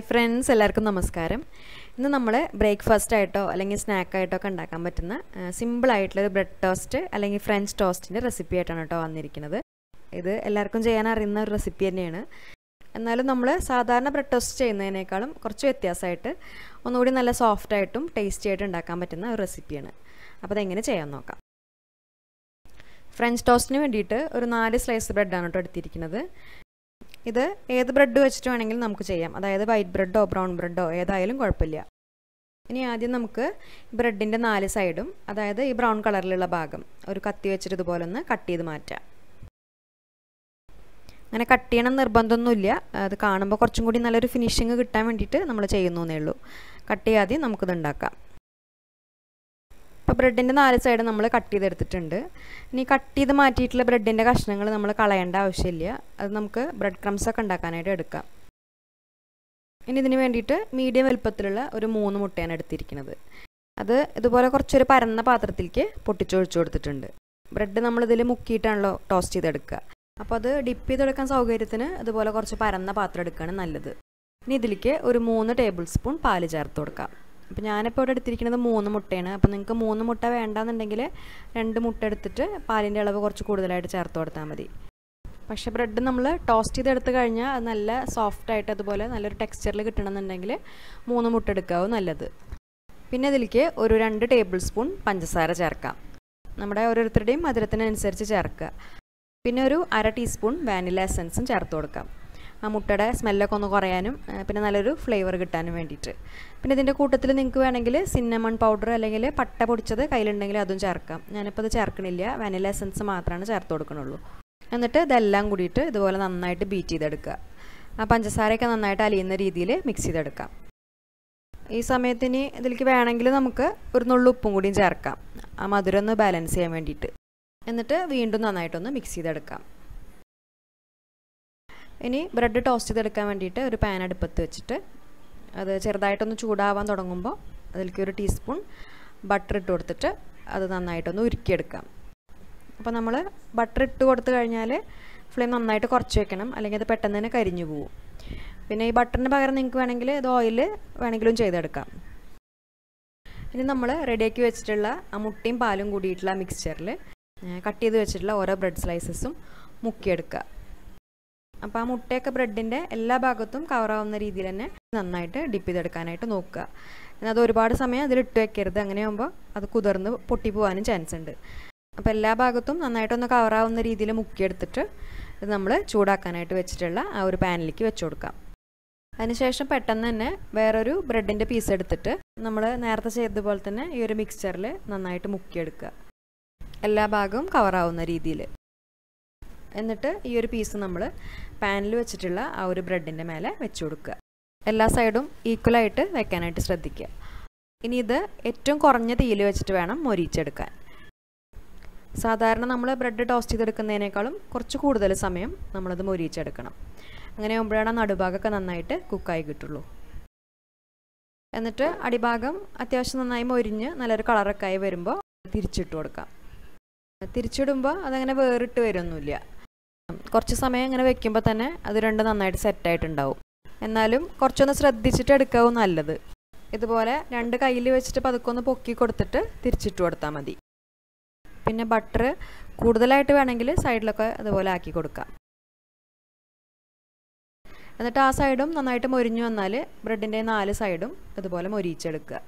friends എല്ലാവർക്കും നമസ്കാരം ഇന്ന് നമ്മൾ ബ്രേക്ക്ഫാസ്റ്റ് ആയിട്ടോ അല്ലെങ്കിൽ സ്നാക്ക് ആയിട്ടോ ഒക്കെ ഉണ്ടാക്കാൻ പറ്റുന്ന സിമ്പിൾ ആയിട്ടുള്ള ഒരു ബ്രെഡ് ടോസ്റ്റ് അല്ലെങ്കിൽ ഫ്രഞ്ച് ടോസ്റ്റിൻ്റെ റെസിപ്പി ആയിട്ടാണ് കേട്ടോ വന്നിരിക്കുന്നത് ഇത് എല്ലാവർക്കും ചെയ്യാൻ അറിയുന്ന ഒരു റെസിപ്പി തന്നെയാണ് എന്നാലും നമ്മൾ സാധാരണ ബ്രെഡ് ടോസ്റ്റ് ചെയ്യുന്നതിനേക്കാളും കുറച്ച് വ്യത്യാസമായിട്ട് ഒന്നുകൂടി നല്ല സോഫ്റ്റ് ആയിട്ടും ടേസ്റ്റി ആയിട്ട് ഉണ്ടാക്കാൻ പറ്റുന്ന ഒരു റെസിപ്പിയാണ് അപ്പോൾ അതെങ്ങനെ ചെയ്യാൻ നോക്കാം ഫ്രഞ്ച് ടോസ്റ്റിന് വേണ്ടിയിട്ട് ഒരു നാല് സ്ലൈസ് ബ്രെഡാണ് കേട്ടോ എടുത്തിരിക്കുന്നത് ഇത് ഏത് ബ്രെഡ് വെച്ചിട്ട് വേണമെങ്കിലും നമുക്ക് ചെയ്യാം അതായത് വൈറ്റ് ബ്രെഡോ ബ്രൗൺ ബ്രെഡോ ഏതായാലും കുഴപ്പമില്ല ഇനി ആദ്യം നമുക്ക് ബ്രെഡിൻ്റെ നാല് സൈഡും അതായത് ഈ ബ്രൗൺ കളറിലുള്ള ഭാഗം ഒരു കത്തി വെച്ചിട്ട് ഇതുപോലെ ഒന്ന് കട്ട് ചെയ്ത് മാറ്റാം അങ്ങനെ കട്ട് ചെയ്യണം നിർബന്ധമൊന്നുമില്ല അത് കാണുമ്പോൾ കുറച്ചും കൂടി നല്ലൊരു ഫിനിഷിങ് കിട്ടാൻ വേണ്ടിയിട്ട് നമ്മൾ ചെയ്യുന്നേ ഉള്ളൂ കട്ട് ചെയ്യാതെ നമുക്കിത് ഉണ്ടാക്കാം ഇപ്പോൾ ബ്രെഡിൻ്റെ നാല് സൈഡ് നമ്മൾ കട്ട് ചെയ്തെടുത്തിട്ടുണ്ട് ഇനി കട്ട് ചെയ്ത് മാറ്റിയിട്ടുള്ള ബ്രെഡിൻ്റെ കഷ്ണങ്ങൾ നമ്മൾ കളയേണ്ട ആവശ്യമില്ല അത് നമുക്ക് ബ്രെഡ് ക്രംസ് ഒക്കെ ഉണ്ടാക്കാനായിട്ട് എടുക്കാം ഇനി ഇതിന് വേണ്ടിയിട്ട് മീഡിയം വലുപ്പത്തിലുള്ള ഒരു മൂന്ന് മുട്ടയാണ് എടുത്തിരിക്കുന്നത് അത് ഇതുപോലെ കുറച്ചൊരു പരന്ന പാത്രത്തിലേക്ക് പൊട്ടിച്ചൊഴിച്ചു കൊടുത്തിട്ടുണ്ട് ബ്രെഡ് നമ്മളിതിൽ മുക്കിയിട്ടാണല്ലോ ടോസ്റ്റ് ചെയ്തെടുക്കുക അപ്പോൾ അത് ഡിപ്പ് ചെയ്തെടുക്കാൻ സൗകര്യത്തിന് ഇതുപോലെ കുറച്ച് പരന്ന പാത്രം എടുക്കുകയാണ് നല്ലത് ഇനി ഇതിലേക്ക് ഒരു മൂന്ന് ടേബിൾ സ്പൂൺ പാല് ചേർത്ത് കൊടുക്കാം അപ്പോൾ ഞാനിപ്പോൾ ഇവിടെ എടുത്തിരിക്കുന്നത് മൂന്ന് മുട്ടയാണ് അപ്പോൾ നിങ്ങൾക്ക് മൂന്ന് മുട്ട വേണ്ടാന്നുണ്ടെങ്കിൽ രണ്ട് മുട്ട എടുത്തിട്ട് പാലിൻ്റെ അളവ് കുറച്ച് കൂടുതലായിട്ട് ചേർത്ത് കൊടുത്താൽ മതി പക്ഷേ ബ്രെഡ് നമ്മൾ ടോസ്റ്റ് ചെയ്തെടുത്ത് കഴിഞ്ഞാൽ അത് നല്ല സോഫ്റ്റ് ആയിട്ട് അതുപോലെ നല്ലൊരു ടെക്സ്ചറിൽ കിട്ടണമെന്നുണ്ടെങ്കിൽ മൂന്ന് മുട്ട എടുക്കാവും നല്ലത് പിന്നെ ഇതിലേക്ക് ഒരു രണ്ട് ടേബിൾ സ്പൂൺ പഞ്ചസാര ചേർക്കാം നമ്മുടെ ഓരോരുത്തരുടെയും മധുരത്തിനനുസരിച്ച് ചേർക്കുക പിന്നെ ഒരു അര ടീസ്പൂൺ വാനില എസൻസും ചേർത്ത് കൊടുക്കാം ആ മുട്ടയുടെ സ്മെല്ലൊക്കെ ഒന്ന് കുറയാനും പിന്നെ നല്ലൊരു ഫ്ലേവർ കിട്ടാനും വേണ്ടിയിട്ട് പിന്നെ ഇതിൻ്റെ കൂട്ടത്തിൽ നിങ്ങൾക്ക് വേണമെങ്കിൽ സിന്നമൺ പൗഡർ അല്ലെങ്കിൽ പട്ട പൊടിച്ചത് കയ്യിലുണ്ടെങ്കിൽ അതും ചേർക്കാം ഞാനിപ്പോൾ അത് ചേർക്കണില്ല വാനില എസൻസ് മാത്രമാണ് ചേർത്ത് കൊടുക്കണുള്ളൂ എന്നിട്ട് ഇതെല്ലാം കൂടിയിട്ട് ഇതുപോലെ നന്നായിട്ട് ബീറ്റ് ചെയ്തെടുക്കുക ആ പഞ്ചസാരയൊക്കെ നന്നായിട്ട് അലിയുന്ന രീതിയിൽ മിക്സ് ചെയ്തെടുക്കാം ഈ സമയത്തിന് ഇതിലേക്ക് വേണമെങ്കിൽ നമുക്ക് ഒരു നുള്ളു ഉപ്പും കൂടിയും ചേർക്കാം ആ മധുരം ഒന്ന് ബാലൻസ് ചെയ്യാൻ വേണ്ടിയിട്ട് എന്നിട്ട് വീണ്ടും നന്നായിട്ടൊന്ന് മിക്സ് ചെയ്തെടുക്കാം ഇനി ബ്രെഡ് ടോസ്റ്റ് ചെയ്തെടുക്കാൻ വേണ്ടിയിട്ട് ഒരു പാൻ അടുപ്പത്ത് വെച്ചിട്ട് അത് ചെറുതായിട്ടൊന്ന് ചൂടാവാൻ തുടങ്ങുമ്പോൾ അതിലേക്ക് ഒരു ടീസ്പൂൺ ബട്ടർ ഇട്ട് കൊടുത്തിട്ട് അത് നന്നായിട്ടൊന്ന് ഉരുക്കിയെടുക്കാം അപ്പോൾ നമ്മൾ ബട്ടർ ഇട്ട് കൊടുത്തു കഴിഞ്ഞാൽ ഫ്ലെയിം നന്നായിട്ട് കുറച്ച് വെക്കണം അല്ലെങ്കിൽ അത് പെട്ടെന്ന് തന്നെ കരിഞ്ഞു പോകും പിന്നെ ഈ ബട്ടറിന് പകരം നിങ്ങൾക്ക് വേണമെങ്കിൽ ഇത് ഓയിൽ വേണമെങ്കിലും ചെയ്തെടുക്കാം ഇനി നമ്മൾ റെഡിയാക്കി വെച്ചിട്ടുള്ള ആ മുട്ടയും പാലും കൂടിയിട്ടുള്ള മിക്സ്ചറിൽ കട്ട് ചെയ്ത് വെച്ചിട്ടുള്ള ഓരോ ബ്രെഡ് സ്ലൈസസും മുക്കിയെടുക്കുക അപ്പോൾ ആ മുട്ടയൊക്കെ ബ്രെഡിൻ്റെ എല്ലാ ഭാഗത്തും കവറാവുന്ന രീതിയിൽ തന്നെ നന്നായിട്ട് ഡിപ്പ് ചെയ്തെടുക്കാനായിട്ട് നോക്കുക എന്നാൽ അത് ഒരുപാട് സമയം അതിലിട്ട് വെക്കരുത് അങ്ങനെയാകുമ്പോൾ അത് കുതിർന്ന് പൊട്ടിപ്പോവാനും ചാൻസ് ഉണ്ട് അപ്പോൾ എല്ലാ ഭാഗത്തും നന്നായിട്ടൊന്ന് കവറാവുന്ന രീതിയിൽ മുക്കിയെടുത്തിട്ട് ഇത് നമ്മൾ ചൂടാക്കാനായിട്ട് വെച്ചിട്ടുള്ള ആ ഒരു പാനിലേക്ക് വെച്ച് കൊടുക്കാം അതിനുശേഷം പെട്ടെന്ന് തന്നെ വേറൊരു ബ്രെഡിൻ്റെ പീസ് എടുത്തിട്ട് നമ്മൾ നേരത്തെ ചെയ്തതുപോലെ തന്നെ ഈ ഒരു മിക്സ്ചറിൽ നന്നായിട്ട് മുക്കിയെടുക്കുക എല്ലാ ഭാഗവും കവറാവുന്ന രീതിയിൽ എന്നിട്ട് ഈ ഒരു പീസ് നമ്മൾ പാനിൽ വെച്ചിട്ടുള്ള ആ ഒരു ബ്രെഡിൻ്റെ മേലെ വെച്ച് കൊടുക്കുക എല്ലാ സൈഡും ഈക്വലായിട്ട് വെക്കാനായിട്ട് ശ്രദ്ധിക്കുക ഇനി ഇത് ഏറ്റവും കുറഞ്ഞ തീയിൽ വെച്ചിട്ട് വേണം മൊരിച്ചെടുക്കാൻ സാധാരണ നമ്മൾ ബ്രെഡ് ടോസ്റ്റ് ചെയ്തെടുക്കുന്നതിനേക്കാളും കുറച്ച് കൂടുതൽ സമയം നമ്മളത് മൊരിച്ചെടുക്കണം അങ്ങനെ ആകുമ്പോഴാണ് നടുഭാഗമൊക്കെ നന്നായിട്ട് കുക്കായി കിട്ടുള്ളൂ എന്നിട്ട് അടിഭാഗം അത്യാവശ്യം നന്നായി മൊരിഞ്ഞ് നല്ലൊരു കളറൊക്കെ ആയി വരുമ്പോൾ തിരിച്ചിട്ട് കൊടുക്കാം തിരിച്ചിടുമ്പോൾ അതങ്ങനെ വേറിട്ട് വരുമൊന്നുമില്ല കുറച്ച് സമയം ഇങ്ങനെ വെക്കുമ്പോൾ തന്നെ അത് രണ്ട് നന്നായിട്ട് സെറ്റായിട്ടുണ്ടാവും എന്നാലും കുറച്ചൊന്ന് ശ്രദ്ധിച്ചിട്ട് എടുക്കാവും നല്ലത് ഇതുപോലെ രണ്ട് കയ്യിൽ വെച്ചിട്ട് പതുക്കൊന്ന് പൊക്കി കൊടുത്തിട്ട് തിരിച്ചിട്ട് കൊടുത്താൽ മതി പിന്നെ ബട്ടർ കൂടുതലായിട്ട് വേണമെങ്കിൽ സൈഡിലൊക്കെ അതുപോലെ ആക്കി കൊടുക്കാം എന്നിട്ട് ആ സൈഡും നന്നായിട്ട് മൊരിഞ്ഞു വന്നാൽ ബ്രെഡിൻ്റെ നാല് സൈഡും ഇതുപോലെ മൊരിച്ചെടുക്കുക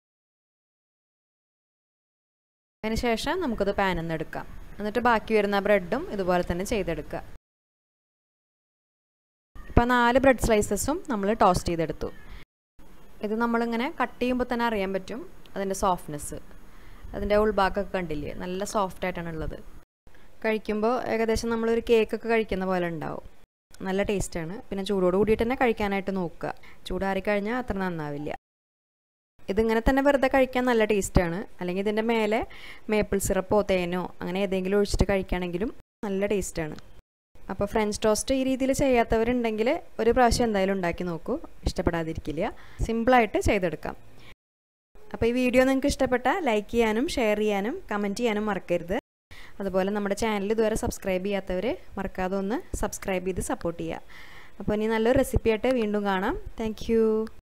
അതിന് ശേഷം നമുക്കത് പാനിൽ നിന്ന് എടുക്കാം എന്നിട്ട് ബാക്കി വരുന്ന ബ്രെഡും ഇതുപോലെ തന്നെ ചെയ്തെടുക്കുക ഇപ്പോൾ നാല് ബ്രെഡ് സ്ലൈസസും നമ്മൾ ടോസ്റ്റ് ചെയ്തെടുത്തു ഇത് നമ്മളിങ്ങനെ കട്ട് ചെയ്യുമ്പോൾ തന്നെ അറിയാൻ പറ്റും അതിൻ്റെ സോഫ്റ്റ്നെസ് അതിൻ്റെ ഉൾഭാഗമൊക്കെ കണ്ടില്ലേ നല്ല സോഫ്റ്റ് ആയിട്ടാണ് ഉള്ളത് കഴിക്കുമ്പോൾ ഏകദേശം നമ്മളൊരു കേക്കൊക്കെ കഴിക്കുന്ന പോലെ ഉണ്ടാവും നല്ല ടേസ്റ്റാണ് പിന്നെ ചൂടോട് കൂടിയിട്ട് തന്നെ കഴിക്കാനായിട്ട് നോക്കുക ചൂടാറിക്കഴിഞ്ഞാൽ അത്ര നന്നാവില്ല ഇതിങ്ങനെ തന്നെ വെറുതെ കഴിക്കാൻ നല്ല ടേസ്റ്റാണ് അല്ലെങ്കിൽ ഇതിൻ്റെ മേലെ മേപ്പിൾ സിറപ്പോ തേനോ അങ്ങനെ ഏതെങ്കിലും ഒഴിച്ചിട്ട് കഴിക്കുകയാണെങ്കിലും നല്ല ടേസ്റ്റാണ് അപ്പോൾ ഫ്രഞ്ച് ടോസ്റ്റ് ഈ രീതിയിൽ ചെയ്യാത്തവരുണ്ടെങ്കിൽ ഒരു പ്രാവശ്യം എന്തായാലും ഉണ്ടാക്കി നോക്കൂ ഇഷ്ടപ്പെടാതിരിക്കില്ല സിമ്പിളായിട്ട് ചെയ്തെടുക്കാം അപ്പോൾ ഈ വീഡിയോ നിങ്ങൾക്ക് ഇഷ്ടപ്പെട്ടാൽ ലൈക്ക് ചെയ്യാനും ഷെയർ ചെയ്യാനും കമൻറ്റ് ചെയ്യാനും മറക്കരുത് അതുപോലെ നമ്മുടെ ചാനൽ ഇതുവരെ സബ്സ്ക്രൈബ് ചെയ്യാത്തവർ മറക്കാതെ ഒന്ന് സബ്സ്ക്രൈബ് ചെയ്ത് സപ്പോർട്ട് ചെയ്യുക അപ്പോൾ ഇനി നല്ലൊരു റെസിപ്പി ആയിട്ട് വീണ്ടും കാണാം താങ്ക്